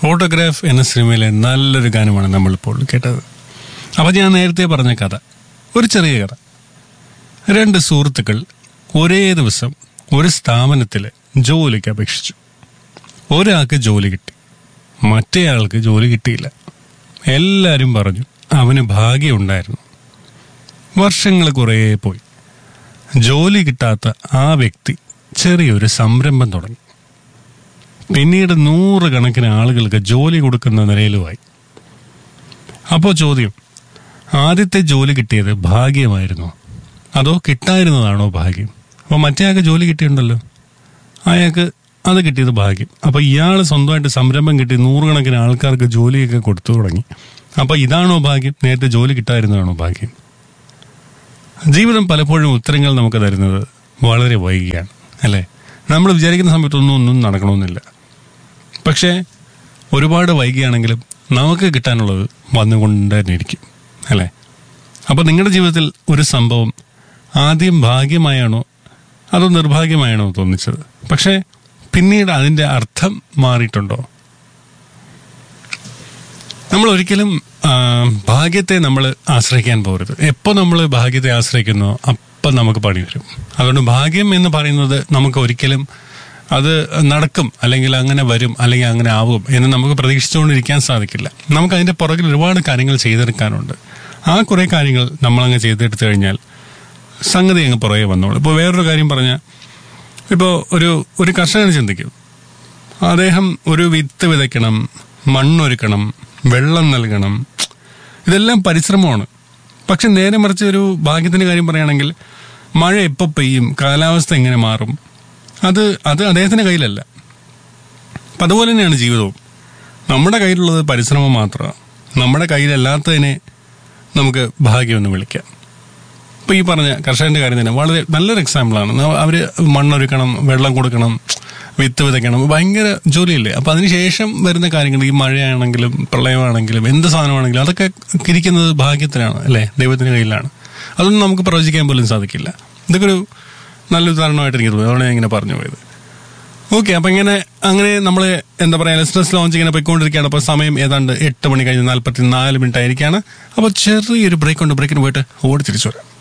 photograph എന്ന സിനിമയിലെ നല്ലൊരു ഗാനമാണ് നമ്മളിപ്പോൾ കേട്ടത് അപ്പൊ ഞാൻ നേരത്തെ പറഞ്ഞ കഥ ഒരു ചെറിയ കഥ രണ്ട് സുഹൃത്തുക്കൾ ഒരേ ദിവസം ഒരു സ്ഥാപനത്തിൽ ജോലിക്ക് അപേക്ഷിച്ചു ഒരാൾക്ക് ജോലി കിട്ടി മറ്റേയാൾക്ക് ജോലി കിട്ടിയില്ല എല്ലാരും പറഞ്ഞു അവന് ഭാഗ്യമുണ്ടായിരുന്നു വർഷങ്ങൾ കുറേ പോയി ജോലി കിട്ടാത്ത ആ വ്യക്തി ചെറിയൊരു സംരംഭം തുടങ്ങി പിന്നീട് നൂറുകണക്കിന് ആളുകൾക്ക് ജോലി കൊടുക്കുന്ന നിലയിലുമായി അപ്പോൾ ചോദ്യം ആദ്യത്തെ ജോലി കിട്ടിയത് ഭാഗ്യമായിരുന്നോ അതോ കിട്ടായിരുന്നതാണോ ഭാഗ്യം അപ്പോൾ മറ്റേ ആൾക്ക് ജോലി കിട്ടിയിട്ടുണ്ടല്ലോ അയാൾക്ക് അത് കിട്ടിയത് ഭാഗ്യം അപ്പോൾ ഇയാൾ സ്വന്തമായിട്ട് സംരംഭം കിട്ടി നൂറുകണക്കിന് ആൾക്കാർക്ക് ജോലിയൊക്കെ കൊടുത്തു തുടങ്ങി അപ്പോൾ ഇതാണോ ഭാഗ്യം നേരത്തെ ജോലി കിട്ടായിരുന്നതാണോ ഭാഗ്യം ജീവിതം പലപ്പോഴും ഉത്തരങ്ങൾ നമുക്ക് തരുന്നത് വളരെ വൈകിയാണ് അല്ലേ നമ്മൾ വിചാരിക്കുന്ന സമയത്തൊന്നും ഒന്നും നടക്കണമെന്നില്ല പക്ഷേ ഒരുപാട് വൈകിയാണെങ്കിലും നമുക്ക് കിട്ടാനുള്ളത് വന്നുകൊണ്ട് തന്നെ ഇരിക്കും അല്ലേ അപ്പോൾ നിങ്ങളുടെ ജീവിതത്തിൽ ഒരു സംഭവം ആദ്യം ഭാഗ്യമായാണോ അതോ നിർഭാഗ്യമായാണോ തോന്നിച്ചത് പക്ഷേ പിന്നീട് അതിന്റെ അർത്ഥം മാറിയിട്ടുണ്ടോ നമ്മൾ ഒരിക്കലും ആ, ഭാഗ്യത്തെ നമ്മൾ ആശ്രയിക്കാൻ പോകരുത് എപ്പോൾ നമ്മൾ ഭാഗ്യത്തെ ആശ്രയിക്കുന്നോ അപ്പം നമുക്ക് പണി വരും അതുകൊണ്ട് ഭാഗ്യം എന്ന് പറയുന്നത് നമുക്ക് ഒരിക്കലും അത് നടക്കും അല്ലെങ്കിൽ അങ്ങനെ വരും അല്ലെങ്കിൽ അങ്ങനെ ആവും എന്ന് നമുക്ക് പ്രതീക്ഷിച്ചുകൊണ്ടിരിക്കാൻ സാധിക്കില്ല നമുക്ക് അതിന്റെ പുറകിൽ ഒരുപാട് കാര്യങ്ങൾ ചെയ്തെടുക്കാനുണ്ട് ആ കുറേ കാര്യങ്ങൾ നമ്മളങ്ങ് ചെയ്തെടുത്തു കഴിഞ്ഞാൽ സംഗതി അങ്ങ് പുറകെ വന്നോളൂ ഇപ്പോൾ വേറൊരു കാര്യം പറഞ്ഞാൽ ഇപ്പോൾ ഒരു ഒരു കർഷകൻ ചിന്തിക്കും അദ്ദേഹം ഒരു വിത്ത് വിതയ്ക്കണം മണ്ണൊരുക്കണം വെള്ളം നൽകണം ഇതെല്ലാം പരിശ്രമമാണ് പക്ഷെ നേരെ മറിച്ച് ഒരു ഭാഗ്യത്തിന്റെ കാര്യം പറയുകയാണെങ്കിൽ മഴ എപ്പോൾ പെയ്യും കാലാവസ്ഥ എങ്ങനെ മാറും അത് അത് അദ്ദേഹത്തിന്റെ കയ്യിലല്ല അപ്പം അതുപോലെ തന്നെയാണ് ജീവിതവും നമ്മുടെ കയ്യിലുള്ളത് പരിശ്രമം മാത്രമാണ് നമ്മുടെ കയ്യിലല്ലാത്തതിനെ നമുക്ക് ഭാഗ്യമെന്ന് വിളിക്കാം ഇപ്പൊ ഈ പറഞ്ഞ കർഷകന്റെ കാര്യം തന്നെ വളരെ നല്ലൊരു എക്സാമ്പിളാണ് ന- അവര് മണ്ണൊരുക്കണം വെള്ളം കൊടുക്കണം വിത്ത് വിതയ്ക്കണം ഭയങ്കര ജോലിയല്ലേ അപ്പൊ അതിനുശേഷം വരുന്ന കാര്യങ്ങൾ ഈ മഴയാണെങ്കിലും പ്രളയമാണെങ്കിലും എന്ത് സാധനമാണെങ്കിലും അതൊക്കെ ഇരിക്കുന്നത് ഭാഗ്യത്തിനാണ് അല്ലേ ദൈവത്തിന്റെ കയ്യിലാണ് അതൊന്നും നമുക്ക് പ്രവചിക്കാൻ പോലും സാധിക്കില്ല ഇതൊക്കെ ഒരു നല്ല ഉദാഹരണമായിട്ട് എനിക്ക് തോന്നുന്നു അതുകൊണ്ട് ഞാൻ ഇങ്ങനെ പറഞ്ഞു പോയത് ഓക്കെ അപ്പൊ ഇങ്ങനെ അങ്ങനെ നമ്മൾ എന്താ പറയാ ലിസ്നസ് ലോഞ്ച് ഇങ്ങനെ പോയിക്കൊണ്ടിരിക്കുകയാണ് അപ്പൊ സമയം ഏതാണ്ട് എട്ട് മണി കഴിഞ്ഞ് നാല്പത്തി നാല് മിനിറ്റ് ആയിരിക്കാണ് അപ്പൊ ചെറിയൊരു ബ്രേക്ക് ഉണ്ട് ബ്രേക്കിന് പോയിട്ട് ഓടി തിരിച്ചു വരാം